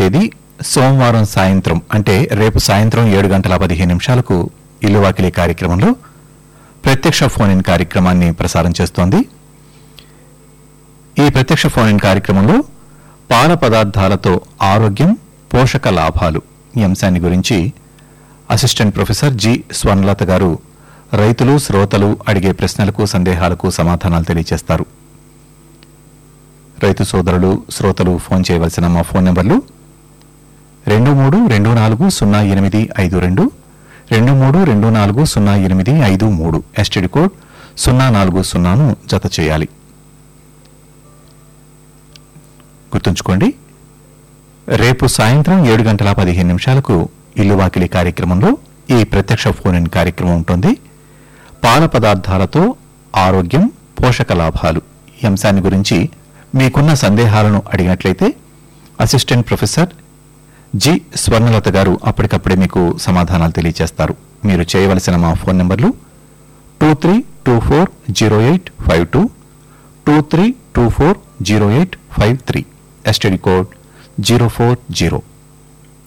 తేదీ సోమవారం సాయంత్రం అంటే రేపు సాయంత్రం ఏడు గంటల పదిహేను నిమిషాలకు ఇల్లు వాకిలి కార్యక్రమంలో ప్రత్యక్ష ఫోన్ ఇన్ కార్యక్రమాన్ని ప్రసారం చేస్తోంది ఈ ప్రత్యక్ష ఫోన్ ఇన్ కార్యక్రమంలో పాల పదార్థాలతో ఆరోగ్యం పోషక లాభాలు ఈ అంశాన్ని గురించి అసిస్టెంట్ ప్రొఫెసర్ జి స్వర్ణలత గారు రైతులు శ్రోతలు అడిగే ప్రశ్నలకు సందేహాలకు సమాధానాలు తెలియజేస్తారు రైతు సోదరులు శ్రోతలు ఫోన్ చేయవలసిన మా ఫోన్ నెంబర్లు రెండు మూడు రెండు నాలుగు సున్నా ఎనిమిది ఐదు రెండు రెండు మూడు రెండు నాలుగు సున్నా ఎనిమిది ఐదు మూడు ఎస్టీడీ కోడ్ సున్నా నాలుగు సున్నాను జత చేయాలి గుర్తుంచుకోండి రేపు సాయంత్రం ఏడు గంటల పదిహేను నిమిషాలకు ఇల్లు వాకిలి కార్యక్రమంలో ఈ ప్రత్యక్ష ఫోన్ ఇన్ కార్యక్రమం ఉంటుంది పాల పదార్థాలతో ఆరోగ్యం పోషక లాభాలు ఈ అంశాన్ని గురించి మీకున్న సందేహాలను అడిగినట్లయితే అసిస్టెంట్ ప్రొఫెసర్ జి స్వర్ణలత గారు అప్పటికప్పుడే మీకు సమాధానాలు తెలియజేస్తారు మీరు చేయవలసిన మా ఫోన్ నెంబర్లు two three two four zero eight five two two three two four zero eight five three STD code zero four zero